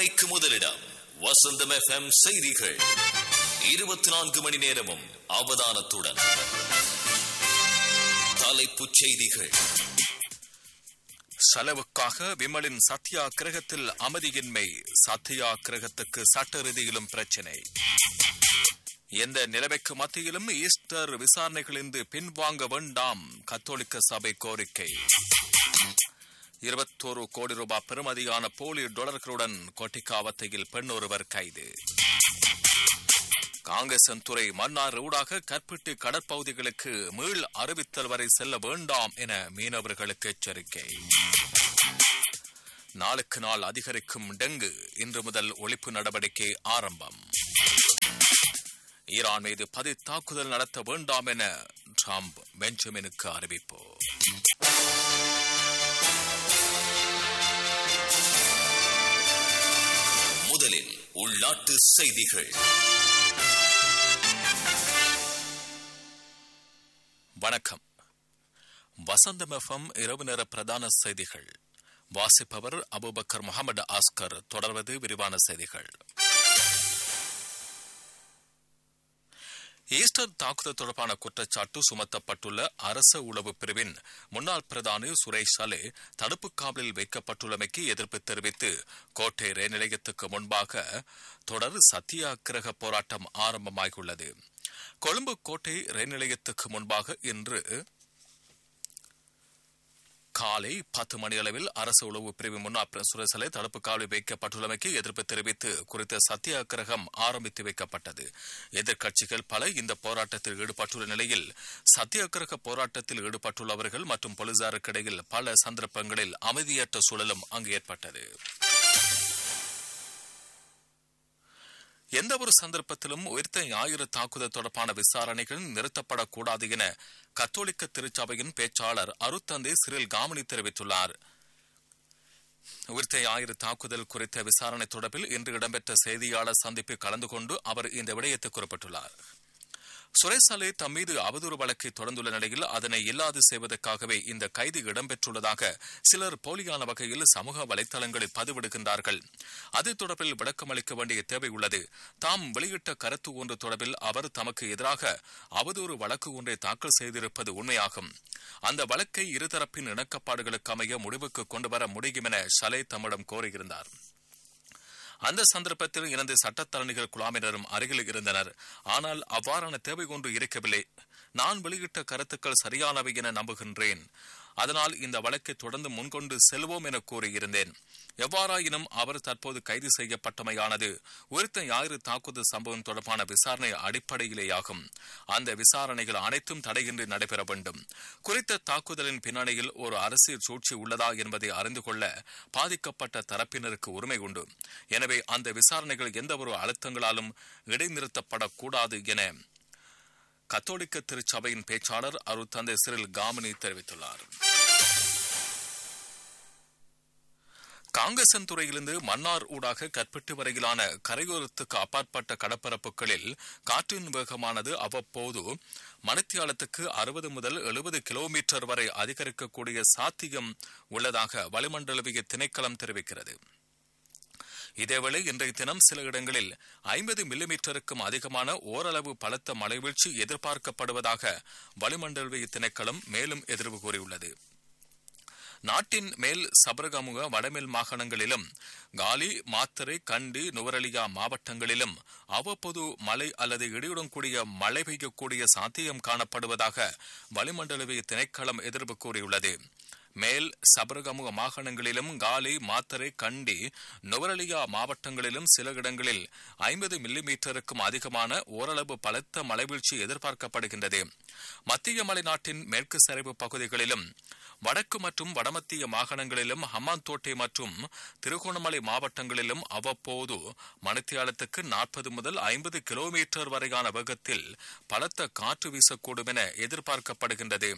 உண்மைக்கு முதலிடம் வசந்தம் எஃப்எம் செய்திகள் இருபத்தி நான்கு மணி நேரமும் அவதானத்துடன் தலைப்புச் செய்திகள் செலவுக்காக விமலின் சத்தியாகிரகத்தில் அமைதியின்மை சத்தியாகிரகத்துக்கு சட்ட ரீதியிலும் பிரச்சினை எந்த நிலைமைக்கு மத்தியிலும் ஈஸ்டர் விசாரணைகளிலிருந்து பின்வாங்க வேண்டாம் கத்தோலிக்க சபை கோரிக்கை இருபத்தோரு கோடி ரூபாய் பெறுமதியான போலி டாலர்களுடன் கொட்டிக்காவத்தையில் பெண் ஒருவர் கைது காங்கிரசன் துறை மன்னார் ஊடாக கற்பிட்டு கடற்பகுதிகளுக்கு மீள் அறிவித்தல் வரை செல்ல வேண்டாம் என மீனவர்களுக்கு எச்சரிக்கை நாளுக்கு நாள் அதிகரிக்கும் டெங்கு இன்று முதல் ஒழிப்பு நடவடிக்கை ஆரம்பம் ஈரான் மீது பதி தாக்குதல் நடத்த வேண்டாம் என ட்ரம்ப் பெஞ்சமினுக்கு அறிவிப்பு முதலில் உள்நாட்டு செய்திகள் வணக்கம் வசந்தம் எஃப்எம் இரவு நேர பிரதான செய்திகள் வாசிப்பவர் அபுபக்கர் முகமது ஆஸ்கர் தொடர்வது விரிவான செய்திகள் ஈஸ்டர் தாக்குதல் தொடர்பான குற்றச்சாட்டு சுமத்தப்பட்டுள்ள அரச உளவு பிரிவின் முன்னாள் பிரதானி சுரேஷ் சலே தடுப்பு காவலில் வைக்கப்பட்டுள்ளமைக்கு எதிர்ப்பு தெரிவித்து கோட்டை ரயில் நிலையத்துக்கு முன்பாக தொடர் சத்தியாகிரக போராட்டம் ஆரம்பமாகியுள்ளது கொழும்பு கோட்டை ரயில் நிலையத்துக்கு முன்பாக இன்று காலை பத்து மணி அளவில் அரசு உளவு பிரிவு முன்னாள் சுரசலை தடுப்பு காவலில் வைக்கப்பட்டுள்ளமைக்கு எதிர்ப்பு தெரிவித்து குறித்த சத்தியாகிரகம் ஆரம்பித்து வைக்கப்பட்டது எதிர்க்கட்சிகள் பல இந்த போராட்டத்தில் ஈடுபட்டுள்ள நிலையில் சத்தியாகிரக போராட்டத்தில் ஈடுபட்டுள்ளவர்கள் மற்றும் போலீசாருக்கு இடையில் பல சந்தர்ப்பங்களில் அமைதியற்ற சூழலும் அங்கு ஏற்பட்டது எந்த ஒரு சந்தர்ப்பத்திலும் உயிர்த்த ஞாயிறு தாக்குதல் தொடர்பான விசாரணைகள் நிறுத்தப்படக்கூடாது என கத்தோலிக்க திருச்சபையின் பேச்சாளர் அருத்தந்தை சிறில் காமனி தெரிவித்துள்ளார் உயிர்த்த ஞாயிறு தாக்குதல் குறித்த விசாரணை தொடர்பில் இன்று இடம்பெற்ற செய்தியாளர் சந்திப்பில் கலந்து கொண்டு அவர் இந்த விடயத்தை குறிப்பிட்டுள்ளார் சுரேஷ் அலே தம் மீது அவதூறு வழக்கை தொடர்ந்துள்ள நிலையில் அதனை இல்லாது செய்வதற்காகவே இந்த கைது இடம்பெற்றுள்ளதாக சிலர் போலியான வகையில் சமூக வலைதளங்களில் பதிவிடுகின்றார்கள் அது தொடர்பில் விளக்கம் அளிக்க வேண்டிய தேவை உள்ளது தாம் வெளியிட்ட கருத்து ஒன்று தொடர்பில் அவர் தமக்கு எதிராக அவதூறு வழக்கு ஒன்றை தாக்கல் செய்திருப்பது உண்மையாகும் அந்த வழக்கை இருதரப்பின் இணக்கப்பாடுகளுக்கு அமைய முடிவுக்கு கொண்டு வர முடியும் என ஷலே தம்மிடம் கோரியிருந்தார் அந்த சந்தர்ப்பத்தில் இரண்டு சட்டத்தரணிகள் குழாமினரும் அருகில் இருந்தனர் ஆனால் அவ்வாறான தேவை ஒன்று இருக்கவில்லை நான் வெளியிட்ட கருத்துக்கள் சரியானவை என நம்புகின்றேன் அதனால் இந்த வழக்கை தொடர்ந்து முன்கொண்டு செல்வோம் என கூறியிருந்தேன் எவ்வாறாயினும் அவர் தற்போது கைது செய்யப்பட்டமையானது உயிர்த்த ஞாயிறு தாக்குதல் சம்பவம் தொடர்பான விசாரணை அடிப்படையிலேயாகும் அந்த விசாரணைகள் அனைத்தும் தடையின்றி நடைபெற வேண்டும் குறித்த தாக்குதலின் பின்னணியில் ஒரு அரசியல் சூழ்ச்சி உள்ளதா என்பதை அறிந்து கொள்ள பாதிக்கப்பட்ட தரப்பினருக்கு உரிமை உண்டு எனவே அந்த விசாரணைகள் எந்த ஒரு அழுத்தங்களாலும் இடைநிறுத்தப்படக்கூடாது என கத்தோலிக்க திருச்சபையின் பேச்சாளர் அருத்தந்தை சிறில் காமினி தெரிவித்துள்ளார் காங்கசன் துறையிலிருந்து மன்னார் ஊடாக கற்பிட்டு வரையிலான கரையோரத்துக்கு அப்பாற்பட்ட கடற்பரப்புகளில் காற்றின் வேகமானது அவ்வப்போது மணித்தியாலத்துக்கு அறுபது முதல் எழுபது கிலோமீட்டர் வரை அதிகரிக்கக்கூடிய சாத்தியம் உள்ளதாக வளிமண்டலவிய திணைக்களம் தெரிவிக்கிறது இதேவேளை இன்றைய தினம் சில இடங்களில் ஐம்பது மில்லிமீட்டருக்கும் அதிகமான ஓரளவு பலத்த மழைவீழ்ச்சி எதிர்பார்க்கப்படுவதாக வளிமண்டலவிய திணைக்களம் மேலும் எதிர்வு கூறியுள்ளது நாட்டின் மேல் சபரகமுக வடமேல் மாகாணங்களிலும் காலி மாத்தரை கண்டி நுவரலியா மாவட்டங்களிலும் அவ்வப்போது மழை அல்லது இடியுடன் கூடிய மழை பெய்யக்கூடிய சாத்தியம் காணப்படுவதாக வளிமண்டலவிய திணைக்களம் எதிர்ப்பு கூறியுள்ளது மேல் சபரகமுக மாகாணங்களிலும் காலி மாத்தரை கண்டி நுவரலியா மாவட்டங்களிலும் சில இடங்களில் ஐம்பது மில்லிமீட்டருக்கும் அதிகமான ஓரளவு பலத்த மழைவீழ்ச்சி எதிர்பார்க்கப்படுகின்றது மத்திய மலைநாட்டின் மேற்கு சரிவு பகுதிகளிலும் வடக்கு மற்றும் வடமத்திய மாகாணங்களிலும் ஹம்மாந்தோட்டை மற்றும் திருகோணமலை மாவட்டங்களிலும் அவ்வப்போது மணித்தியாலத்துக்கு நாற்பது முதல் ஐம்பது கிலோமீட்டர் வரையான வேகத்தில் பலத்த காற்று வீசக்கூடும் என எதிர்பார்க்கப்படுகின்றது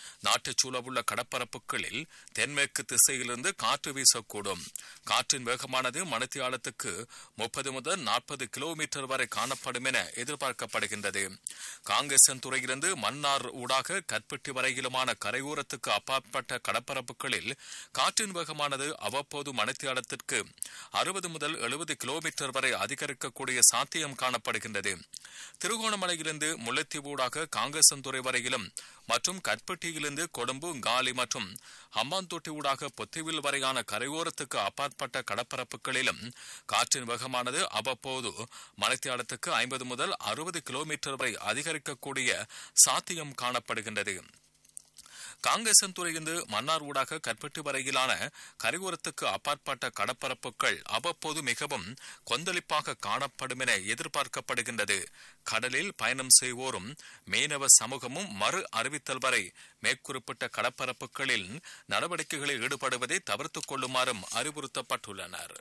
நாட்டுச் சூழவுள்ள கடற்பரப்புகளில் தென்மேற்கு திசையிலிருந்து காற்று வீசக்கூடும் காற்றின் வேகமானது மணித்தியாலத்துக்கு முப்பது முதல் நாற்பது கிலோமீட்டர் வரை காணப்படும் என எதிர்பார்க்கப்படுகின்றது காங்கேசன் துறையிலிருந்து மன்னார் ஊடாக கற்பட்டி வரையிலுமான கரையோரத்துக்கு அப்பாற்பட்ட கடற்பரப்புகளில் காற்றின் வேகமானது அவ்வப்போது மணித்தியாலத்திற்கு அறுபது முதல் எழுபது கிலோமீட்டர் வரை அதிகரிக்கக்கூடிய சாத்தியம் காணப்படுகின்றது திருகோணமலையிலிருந்து முல்லைத்தீவு ஊடாக காங்கேசன்துறை வரையிலும் மற்றும் கற்பட்டியிலிருந்து கொழும்பு காலி மற்றும் ஹம்பாந்தோட்டை ஊடாக பொத்திவில் வரையான கரையோரத்துக்கு அப்பாற்பட்ட கடற்பரப்புகளிலும் காற்றின் வேகமானது அவ்வப்போது மலைத்தியாலத்துக்கு ஐம்பது முதல் அறுபது கிலோமீட்டர் வரை அதிகரிக்கக்கூடிய சாத்தியம் காணப்படுகின்றது காங்கேசன் துறையிலிருந்து மன்னார் ஊடாக கற்பட்டு வரையிலான கரையோரத்துக்கு அப்பாற்பட்ட கடற்பரப்புகள் அவ்வப்போது மிகவும் கொந்தளிப்பாக காணப்படும் என எதிர்பார்க்கப்படுகின்றது கடலில் பயணம் செய்வோரும் மீனவ சமூகமும் மறு அறிவித்தல் வரை மேற்குறிப்பிட்ட கடற்பரப்புகளில் நடவடிக்கைகளில் ஈடுபடுவதை தவிர்த்துக் கொள்ளுமாறும் அறிவுறுத்தப்பட்டுள்ளனர்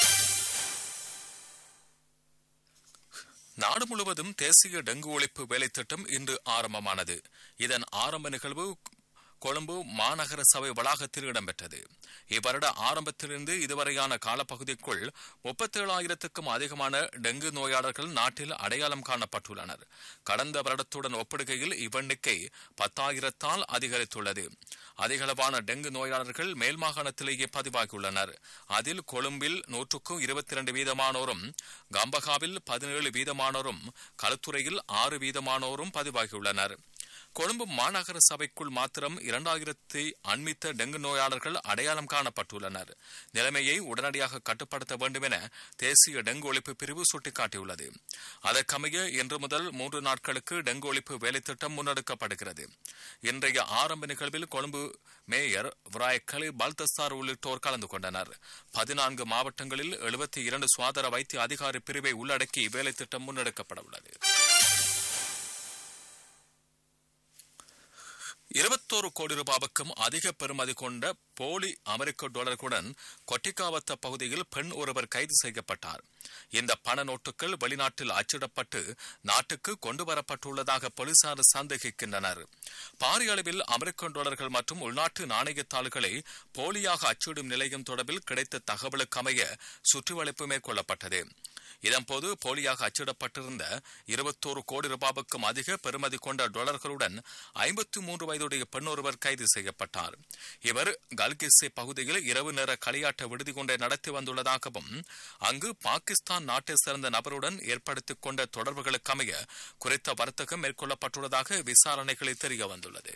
நாடு முழுவதும் தேசிய டெங்கு ஒழிப்பு வேலைத்திட்டம் இன்று ஆரம்பமானது இதன் ஆரம்ப நிகழ்வு கொழும்பு மாநகர சபை வளாகத்தில் இடம்பெற்றது இவ்வருட ஆரம்பத்திலிருந்து இதுவரையான காலப்பகுதிக்குள் முப்பத்தேழாயிரத்துக்கும் அதிகமான டெங்கு நோயாளர்கள் நாட்டில் அடையாளம் காணப்பட்டுள்ளனர் கடந்த வருடத்துடன் ஒப்பிடுகையில் இவ்வெண்ணிக்கை பத்தாயிரத்தால் அதிகரித்துள்ளது அதிகளவான டெங்கு நோயாளர்கள் மேல் மாகாணத்திலேயே பதிவாகியுள்ளனர் அதில் கொழும்பில் நூற்றுக்கும் இருபத்தி இரண்டு வீதமானோரும் கம்பகாவில் பதினேழு வீதமானோரும் களுத்துறையில் ஆறு வீதமானோரும் பதிவாகியுள்ளனர் கொழும்பு மாநகர சபைக்குள் மாத்திரம் இரண்டாயிரத்தி அண்மித்த டெங்கு நோயாளர்கள் அடையாளம் காணப்பட்டுள்ளனர் நிலைமையை உடனடியாக கட்டுப்படுத்த வேண்டும் என தேசிய டெங்கு ஒழிப்பு பிரிவு சுட்டிக்காட்டியுள்ளது அதற்கமைய இன்று முதல் மூன்று நாட்களுக்கு டெங்கு ஒழிப்பு வேலைத்திட்டம் முன்னெடுக்கப்படுகிறது இன்றைய ஆரம்ப நிகழ்வில் கொழும்பு மேயர் விராயக்கலி பல்தஸ்தார் உள்ளிட்டோர் கலந்து கொண்டனர் பதினான்கு மாவட்டங்களில் எழுபத்தி இரண்டு சுகாதார வைத்திய அதிகாரி பிரிவை உள்ளடக்கி வேலைத்திட்டம் முன்னெடுக்கப்பட உள்ளது இருபத்தோரு கோடி ரூபாவுக்கும் அதிக பெறுமதி கொண்ட போலி அமெரிக்க டாலர்களுடன் கொட்டிக்காவத்த பகுதியில் பெண் ஒருவர் கைது செய்யப்பட்டார் இந்த பண நோட்டுகள் வெளிநாட்டில் அச்சிடப்பட்டு நாட்டுக்கு கொண்டு வரப்பட்டுள்ளதாக போலீசார் சந்தேகிக்கின்றனர் பாரிய அளவில் அமெரிக்க டாலர்கள் மற்றும் உள்நாட்டு நாணயத்தாள்களை போலியாக அச்சிடும் நிலையம் தொடர்பில் கிடைத்த தகவலுக்கு அமைய சுற்றுவளைப்பு மேற்கொள்ளப்பட்டது இதன்போது போலியாக அச்சிடப்பட்டிருந்த இருபத்தோரு கோடி ரூபாவுக்கும் அதிக பெறுமதி கொண்ட டாலர்களுடன் ஐம்பத்தி மூன்று வயதுடைய பெண் ஒருவர் கைது செய்யப்பட்டார் இவர் கல்கிஸ்ஸே பகுதியில் இரவு நேர களியாட்ட விடுதி கொண்டே நடத்தி வந்துள்ளதாகவும் அங்கு பாகிஸ்தான் நாட்டை சேர்ந்த நபருடன் ஏற்படுத்திக் கொண்ட தொடர்புகளுக்கு அமைய குறித்த வர்த்தகம் மேற்கொள்ளப்பட்டுள்ளதாக விசாரணைகளில் தெரிய வந்துள்ளது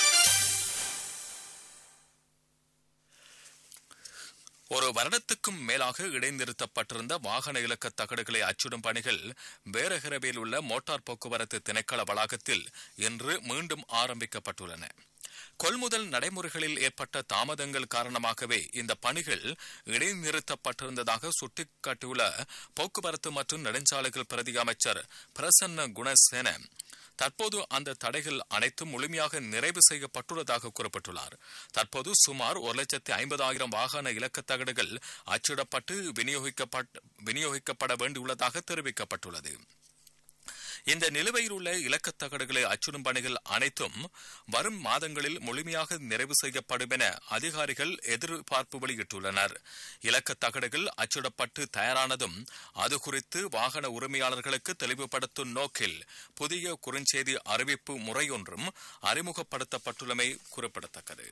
ஒரு வருடத்துக்கும் மேலாக இடைநிறுத்தப்பட்டிருந்த வாகன இலக்க தகடுகளை அச்சிடும் பணிகள் வேரகரவில் உள்ள மோட்டார் போக்குவரத்து திணைக்கள வளாகத்தில் இன்று மீண்டும் ஆரம்பிக்கப்பட்டுள்ளன கொள்முதல் நடைமுறைகளில் ஏற்பட்ட தாமதங்கள் காரணமாகவே இந்த பணிகள் இடைநிறுத்தப்பட்டிருந்ததாக சுட்டிக்காட்டியுள்ள போக்குவரத்து மற்றும் நெடுஞ்சாலைகள் பிரதி அமைச்சர் பிரசன்ன குணசேன தற்போது அந்த தடைகள் அனைத்தும் முழுமையாக நிறைவு செய்யப்பட்டுள்ளதாக குறிப்பிட்டுள்ளார் தற்போது சுமார் ஒரு லட்சத்தி ஐம்பதாயிரம் வாகன இலக்க தகடுகள் அச்சிடப்பட்டு விநியோகிக்கப்பட வேண்டியுள்ளதாக தெரிவிக்கப்பட்டுள்ளது இந்த நிலுவையில் உள்ள இலக்கத் தகடுகளை அச்சிடும் பணிகள் அனைத்தும் வரும் மாதங்களில் முழுமையாக நிறைவு செய்யப்படும் என அதிகாரிகள் எதிர்பார்ப்பு வெளியிட்டுள்ளனர் இலக்கத் தகடுகள் அச்சிடப்பட்டு தயாரானதும் அது குறித்து வாகன உரிமையாளர்களுக்கு தெளிவுபடுத்தும் நோக்கில் புதிய குறுஞ்செய்தி அறிவிப்பு முறையொன்றும் அறிமுகப்படுத்தப்பட்டுள்ளமை குறிப்பிடத்தக்கது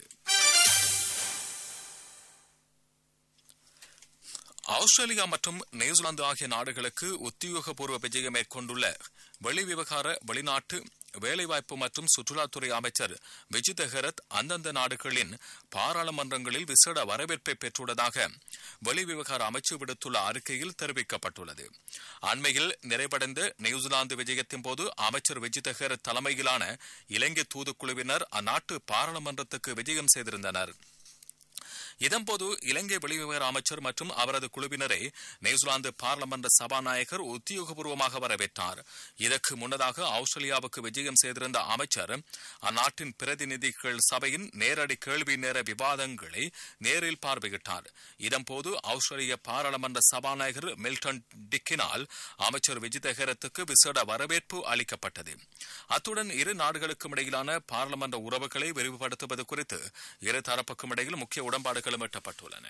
ஆஸ்திரேலியா மற்றும் நியூசிலாந்து ஆகிய நாடுகளுக்கு உத்தியோகபூர்வ விஜயம் மேற்கொண்டுள்ள வெளிவிவகார வெளிநாட்டு வேலைவாய்ப்பு மற்றும் சுற்றுலாத்துறை அமைச்சர் விஜித ஹெரத் அந்தந்த நாடுகளின் பாராளுமன்றங்களில் விசேட வரவேற்பை பெற்றுள்ளதாக வெளிவிவகார அமைச்சு விடுத்துள்ள அறிக்கையில் தெரிவிக்கப்பட்டுள்ளது அண்மையில் நிறைவடைந்த நியூசிலாந்து விஜயத்தின் போது அமைச்சர் விஜித ஹெரத் தலைமையிலான இலங்கை தூதுக்குழுவினர் அந்நாட்டு பாராளுமன்றத்துக்கு விஜயம் செய்திருந்தனர் இதன்போது இலங்கை வெளிவிவகார அமைச்சர் மற்றும் அவரது குழுவினரை நியூசிலாந்து பார்லமெண்ட் சபாநாயகர் உத்தியோகபூர்வமாக வரவேற்றார் இதற்கு முன்னதாக ஆஸ்திரேலியாவுக்கு விஜயம் செய்திருந்த அமைச்சர் அந்நாட்டின் பிரதிநிதிகள் சபையின் நேரடி கேள்வி நேர விவாதங்களை நேரில் பார்வையிட்டார் இதன்போது ஆஸ்திரேலிய பாராளுமன்ற சபாநாயகர் மில்டன் டிக்கினால் அமைச்சர் விஜித ஹெரத்துக்கு விசேட வரவேற்பு அளிக்கப்பட்டது அத்துடன் இரு நாடுகளுக்கும் இடையிலான பார்லமென்ற உறவுகளை விரிவுபடுத்துவது குறித்து இரு தரப்புக்கும் இடையில் முக்கிய உடன்பாடுகளும் எட்டப்பட்டுள்ளன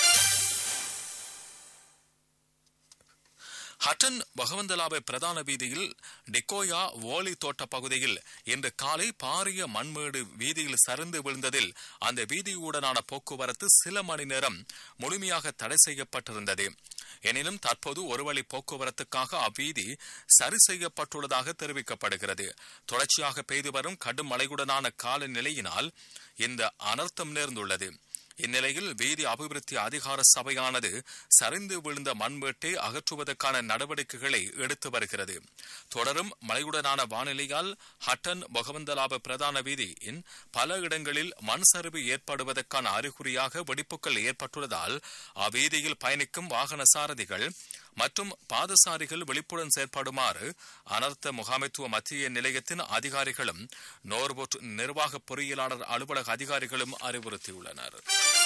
ஹட்டன் பகவந்தலாவை பிரதான வீதியில் டிக்கோயா ஓலி தோட்ட பகுதியில் இன்று காலை பாரிய மண்மேடு வீதியில் சரிந்து விழுந்ததில் அந்த வீதியூடனான போக்குவரத்து சில மணி நேரம் முழுமையாக தடை செய்யப்பட்டிருந்தது எனினும் தற்போது ஒருவழி போக்குவரத்துக்காக அவ்வீதி சரி செய்யப்பட்டுள்ளதாக தெரிவிக்கப்படுகிறது தொடர்ச்சியாக பெய்து வரும் கடும் மழையுடனான காலநிலையினால் இந்த அனர்த்தம் நேர்ந்துள்ளது இந்நிலையில் வீதி அபிவிருத்தி அதிகார சபையானது சரிந்து விழுந்த மண்வெட்டை அகற்றுவதற்கான நடவடிக்கைகளை எடுத்து வருகிறது தொடரும் மழையுடனான வானிலையால் ஹட்டன் பகவந்தலாப பிரதான வீதியின் பல இடங்களில் மண் சரிவு ஏற்படுவதற்கான அறிகுறியாக வெடிப்புகள் ஏற்பட்டுள்ளதால் அவ்வீதியில் பயணிக்கும் வாகன சாரதிகள் மற்றும் பாதசாரிகள் விழிப்புடன் செயற்படுமாறு அனர்த்த முகாமைத்துவ மத்திய நிலையத்தின் அதிகாரிகளும் நோர்போட் நிர்வாக பொறியியலாளர் அலுவலக அதிகாரிகளும் அறிவுறுத்தியுள்ளனர்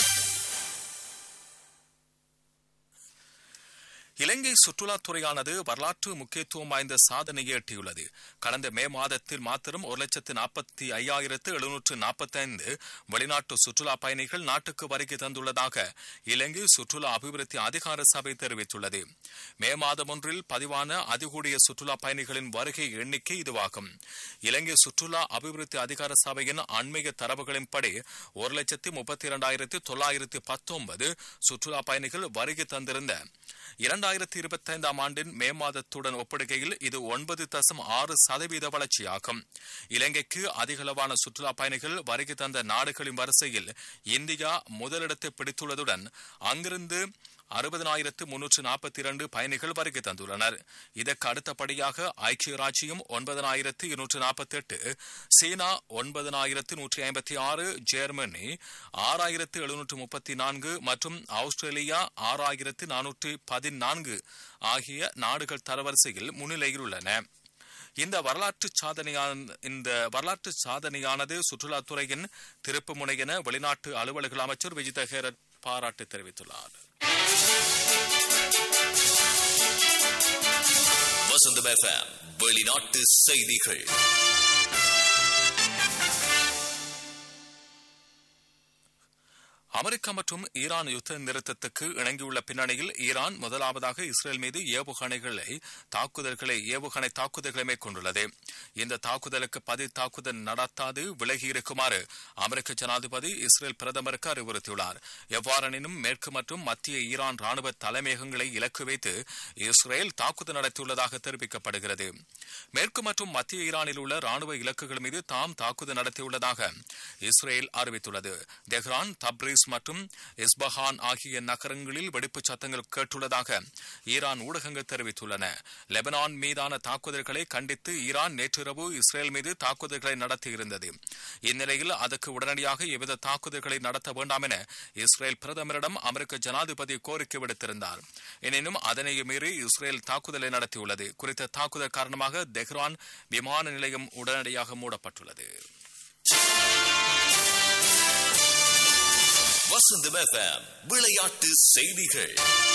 இலங்கை சுற்றுலாத்துறையானது வரலாற்று முக்கியத்துவம் வாய்ந்த சாதனையை எட்டியுள்ளது கடந்த மே மாதத்தில் மாத்திரம் ஒரு லட்சத்து நாற்பத்தி ஐயாயிரத்து எழுநூற்று நாற்பத்தைந்து வெளிநாட்டு சுற்றுலா பயணிகள் நாட்டுக்கு வருகை தந்துள்ளதாக இலங்கை சுற்றுலா அபிவிருத்தி அதிகார சபை தெரிவித்துள்ளது மே மாதம் ஒன்றில் பதிவான அதிகூடிய சுற்றுலா பயணிகளின் வருகை எண்ணிக்கை இதுவாகும் இலங்கை சுற்றுலா அபிவிருத்தி அதிகார சபையின் அண்மைய தரவுகளின்படி ஒரு லட்சத்து முப்பத்தி இரண்டாயிரத்து தொள்ளாயிரத்து பத்தொன்பது சுற்றுலா பயணிகள் வருகை தந்திருந்த இரண்டாயிரத்தி இருபத்தி ஐந்தாம் ஆண்டின் மே மாதத்துடன் ஒப்பிடுகையில் இது ஒன்பது தசம் ஆறு சதவீத வளர்ச்சியாகும் இலங்கைக்கு அதிகளவான சுற்றுலா பயணிகள் வருகை தந்த நாடுகளின் வரிசையில் இந்தியா முதலிடத்தை பிடித்துள்ளதுடன் அங்கிருந்து அறுபதனாயிரத்து முன்னூற்று நாற்பத்தி இரண்டு பயணிகள் வருகை தந்துள்ளனர் இதற்கு அடுத்தபடியாக ஐக்கிய ராஜ்யம் ஒன்பதனாயிரத்து இருநூற்று நாற்பத்தி எட்டு சீனா ஒன்பதனாயிரத்து நூற்றி ஐம்பத்தி ஆறு ஜெர்மனி ஆறாயிரத்து எழுநூற்று முப்பத்தி நான்கு மற்றும் ஆஸ்திரேலியா ஆறாயிரத்து நானூற்று பதினான்கு ஆகிய நாடுகள் தரவரிசையில் முன்னிலையில் உள்ளன இந்த வரலாற்று சாதனையான இந்த வரலாற்று சாதனையானது சுற்றுலாத்துறையின் திருப்பு முனை என வெளிநாட்டு அலுவலக அமைச்சர் விஜித ஹேரத் பாராட்டு தெரிவித்துள்ளார் வசந்தம் எஃப்எம் வெளிநாட்டு செய்திகள் அமெரிக்கா மற்றும் ஈரான் யுத்த நிறுத்தத்துக்கு இணங்கியுள்ள பின்னணியில் ஈரான் முதலாவதாக இஸ்ரேல் மீது ஏவுகணைகளை தாக்குதல்களை ஏவுகணை தாக்குதல்களை மேற்கொண்டுள்ளது இந்த தாக்குதலுக்கு பதில் தாக்குதல் நடத்தாது விலகி இருக்குமாறு அமெரிக்க ஜனாதிபதி இஸ்ரேல் பிரதமருக்கு அறிவுறுத்தியுள்ளார் எவ்வாறெனினும் மேற்கு மற்றும் மத்திய ஈரான் ராணுவ தலைமையகங்களை இலக்கு வைத்து இஸ்ரேல் தாக்குதல் நடத்தியுள்ளதாக தெரிவிக்கப்படுகிறது மேற்கு மற்றும் மத்திய ஈரானில் உள்ள ராணுவ இலக்குகள் மீது தாம் தாக்குதல் நடத்தியுள்ளதாக இஸ்ரேல் அறிவித்துள்ளது தெஹ்ரான் தப்ரீஸ் மற்றும் இஸ்பஹான் ஆகிய நகரங்களில் வெடிப்புச் சத்தங்கள் கேட்டுள்ளதாக ஈரான் ஊடகங்கள் தெரிவித்துள்ளன லெபனான் மீதான தாக்குதல்களை கண்டித்து ஈரான் நேற்றிரவு இஸ்ரேல் மீது தாக்குதல்களை நடத்தியிருந்தது இந்நிலையில் அதற்கு உடனடியாக எவ்வித தாக்குதல்களை நடத்த வேண்டாம் என இஸ்ரேல் பிரதமரிடம் அமெரிக்க ஜனாதிபதி கோரிக்கை விடுத்திருந்தார் எனினும் அதனையும் மீறி இஸ்ரேல் தாக்குதலை நடத்தியுள்ளது குறித்த தாக்குதல் காரணமாக தெஹ்ரான் விமான நிலையம் உடனடியாக மூடப்பட்டுள்ளது வசந்தம் எஃப்எம் விளையாட்டு செய்திகள்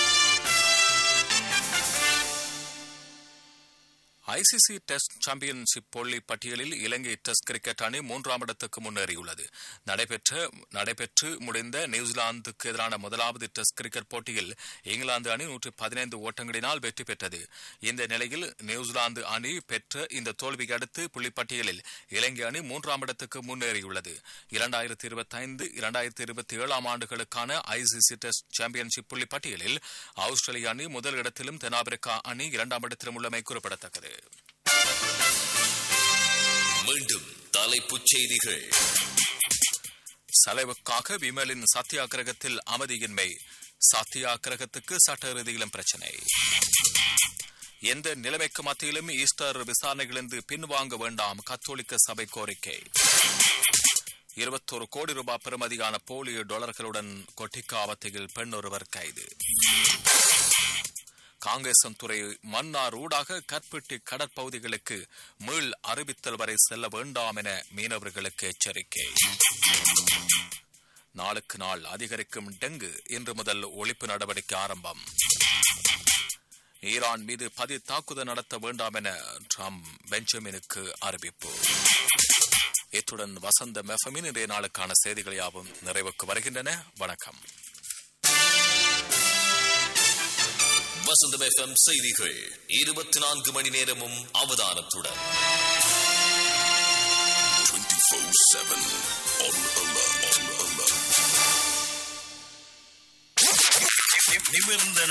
ஐசிசி டெஸ்ட் சாம்பியன்ஷிப் போலி பட்டியலில் இலங்கை டெஸ்ட் கிரிக்கெட் அணி மூன்றாம் இடத்துக்கு முன்னேறியுள்ளது நடைபெற்ற நடைபெற்று முடிந்த நியூசிலாந்துக்கு எதிரான முதலாவது டெஸ்ட் கிரிக்கெட் போட்டியில் இங்கிலாந்து அணி நூற்று பதினைந்து ஓட்டங்களினால் வெற்றி பெற்றது இந்த நிலையில் நியூசிலாந்து அணி பெற்ற இந்த தோல்வியை அடுத்து புள்ளிப்பட்டியலில் இலங்கை அணி மூன்றாம் இடத்துக்கு முன்னேறியுள்ளது இரண்டாயிரத்தி இருபத்தி ஐந்து இரண்டாயிரத்தி இருபத்தி ஏழாம் ஆண்டுகளுக்கான ஐசிசி டெஸ்ட் சாம்பியன்ஷிப் புள்ளி பட்டியலில் ஆஸ்திரேலிய அணி முதல் இடத்திலும் தென்னாப்பிரிக்கா அணி இரண்டாம் இடத்திலும் உள்ளமை குறிப்பிடத்தக்கது மீண்டும் தலைப்புச் செய்திகள் செலவுக்காக விமலின் சத்தியாகிரகத்தில் அமைதியின்மை சத்தியாகிரகத்துக்கு சட்ட ரீதியிலும் பிரச்சினை எந்த நிலைமைக்கு மத்தியிலும் ஈஸ்டர் விசாரணைகளிலிருந்து பின்வாங்க வேண்டாம் கத்தோலிக்க சபை கோரிக்கை இருபத்தொரு கோடி ரூபாய் பெறுமதியான போலி டாலர்களுடன் கொட்டிக்காவத்தையில் பெண் ஒருவர் கைது காங்கேசன்துறை மன்னார் ஊடாக கற்பட்டி கடற்பகுதிகளுக்கு மீள் அறிவித்தல் வரை செல்ல வேண்டாம் என மீனவர்களுக்கு எச்சரிக்கை நாளுக்கு நாள் அதிகரிக்கும் டெங்கு இன்று முதல் ஒழிப்பு நடவடிக்கை ஆரம்பம் ஈரான் மீது பதி தாக்குதல் நடத்த வேண்டாம் என ட்ரம்ப் பெஞ்சமினுக்கு அறிவிப்பு இத்துடன் வசந்த மெஃபமின் இன்றைய நாளுக்கான செய்திகள் யாவும் நிறைவுக்கு வருகின்றன வணக்கம் வசந்தம் எஃப்எம் செய்திகள் இருபத்தி நான்கு மணி நேரமும் அவதானத்துடன் 24-7 on alert. On alert. நிமிர்ந்த